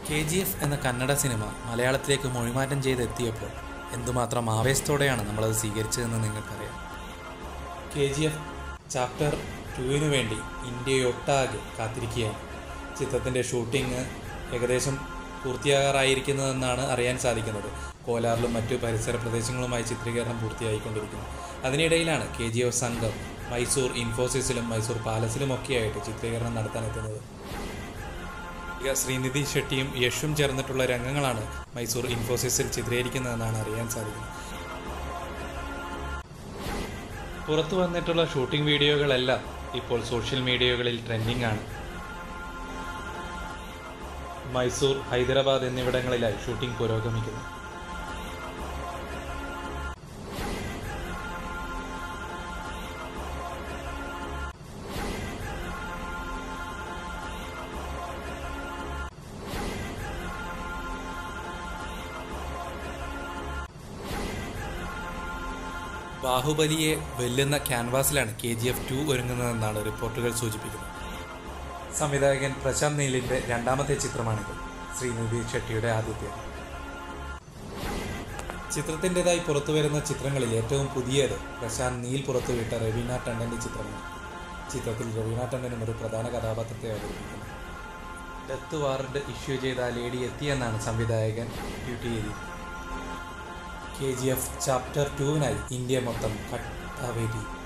K G F എന്ന Kannada cinema മലയാളത്തിലേക്ക് മൊഴിമാറ്റം ചെയ്തെത്തിയപ്പോൾ എന്തുമാത്രം ആവേശത്തോടെയാണ് നമ്മളത് സ്വീകരിച്ചതെന്ന് നിങ്ങൾക്കറിയാം കെ ജി എഫ് ചാപ്റ്റർ ടുവിനു വേണ്ടി ഇന്ത്യയൊട്ടാകെ കാത്തിരിക്കുകയാണ് ചിത്രത്തിൻ്റെ ഷൂട്ടിംഗ് ഏകദേശം പൂർത്തിയാകാറായിരിക്കുന്നതെന്നാണ് അറിയാൻ സാധിക്കുന്നത് കോലാറിലും മറ്റു പരിസര പ്രദേശങ്ങളുമായി ചിത്രീകരണം പൂർത്തിയായിക്കൊണ്ടിരിക്കുന്നു അതിനിടയിലാണ് കെ ജി എഫ് സംഘം മൈസൂർ ഇൻഫോസിസിലും മൈസൂർ പാലസിലുമൊക്കെയായിട്ട് ചിത്രീകരണം നടത്താനെത്തുന്നത് ഇക ശ്രീനിധി ഷെട്ടിയും യഷും ചേർന്നിട്ടുള്ള രംഗങ്ങളാണ് മൈസൂർ ഇൻഫോസിസിൽ ചിത്രീകരിക്കുന്നതെന്നാണ് അറിയാൻ സാധിക്കുന്നത് പുറത്തു വന്നിട്ടുള്ള ഷൂട്ടിംഗ് വീഡിയോകളെല്ലാം ഇപ്പോൾ സോഷ്യൽ മീഡിയകളിൽ ട്രെൻഡിംഗ് ആണ് മൈസൂർ ഹൈദരാബാദ് എന്നിവിടങ്ങളിലായി ഷൂട്ടിംഗ് പുരോഗമിക്കുന്നു ബാഹുബലിയെ വെല്ലുന്ന ക്യാൻവാസിലാണ് കെ ജി എഫ് ടു ഒരുങ്ങുന്നതെന്നാണ് റിപ്പോർട്ടുകൾ സൂചിപ്പിക്കുന്നത് സംവിധായകൻ പ്രശാന്ത് നീലിന്റെ രണ്ടാമത്തെ ചിത്രമാണിത് ശ്രീനിധി ഷെട്ടിയുടെ ആദ്യത്തെ ചിത്രത്തിൻ്റെതായി പുറത്തുവരുന്ന ചിത്രങ്ങളിൽ ഏറ്റവും പുതിയത് പ്രശാന്ത് നീൽ പുറത്തുവിട്ട രവീണ ടണ്ടന്റെ ചിത്രമാണ് ചിത്രത്തിൽ രവീണ ടണ്ടനും ഒരു പ്രധാന കഥാപാത്രത്തെ അവതരിപ്പിക്കുന്നു ഡെത്ത് വാറണ്ട് ഇഷ്യൂ ചെയ്ത ആ ലേഡി എത്തിയെന്നാണ് സംവിധായകൻ ഡ്യൂട്ടി ചെയ്തത് കെ ജി എഫ് ചാപ്റ്റർ ടുവിനായി ഇന്ത്യ മൊത്തം കട്ടാവേറ്റി